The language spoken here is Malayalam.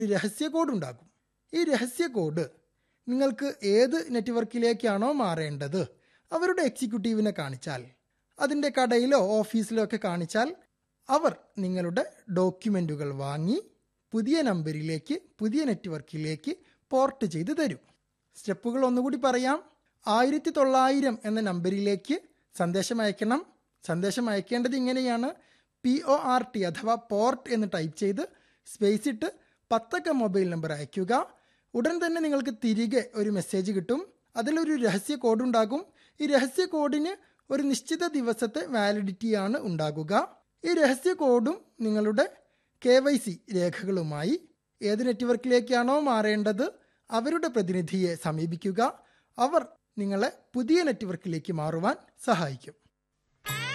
രഹസ്യ കോഡ് ഉണ്ടാകും ഈ രഹസ്യ കോഡ് നിങ്ങൾക്ക് ഏത് നെറ്റ്വർക്കിലേക്കാണോ മാറേണ്ടത് അവരുടെ എക്സിക്യൂട്ടീവിനെ കാണിച്ചാൽ അതിൻ്റെ കടയിലോ ഓഫീസിലോ ഒക്കെ കാണിച്ചാൽ അവർ നിങ്ങളുടെ ഡോക്യുമെൻറ്റുകൾ വാങ്ങി പുതിയ നമ്പറിലേക്ക് പുതിയ നെറ്റ്വർക്കിലേക്ക് പോർട്ട് ചെയ്ത് തരും സ്റ്റെപ്പുകൾ ഒന്നുകൂടി പറയാം ആയിരത്തി തൊള്ളായിരം എന്ന നമ്പറിലേക്ക് സന്ദേശം അയക്കണം സന്ദേശം അയക്കേണ്ടത് ഇങ്ങനെയാണ് പി ഒ ആർ ടി അഥവാ പോർട്ട് എന്ന് ടൈപ്പ് ചെയ്ത് സ്പേസ് ഇട്ട് പത്തക്ക മൊബൈൽ നമ്പർ അയയ്ക്കുക ഉടൻ തന്നെ നിങ്ങൾക്ക് തിരികെ ഒരു മെസ്സേജ് കിട്ടും അതിലൊരു രഹസ്യ കോഡ് ഉണ്ടാകും ഈ രഹസ്യ കോഡിന് ഒരു നിശ്ചിത ദിവസത്തെ വാലിഡിറ്റിയാണ് ഉണ്ടാകുക ഈ രഹസ്യ കോഡും നിങ്ങളുടെ കെ വൈ സി രേഖകളുമായി ഏത് നെറ്റ്വർക്കിലേക്കാണോ മാറേണ്ടത് അവരുടെ പ്രതിനിധിയെ സമീപിക്കുക അവർ നിങ്ങളെ പുതിയ നെറ്റ്വർക്കിലേക്ക് മാറുവാൻ സഹായിക്കും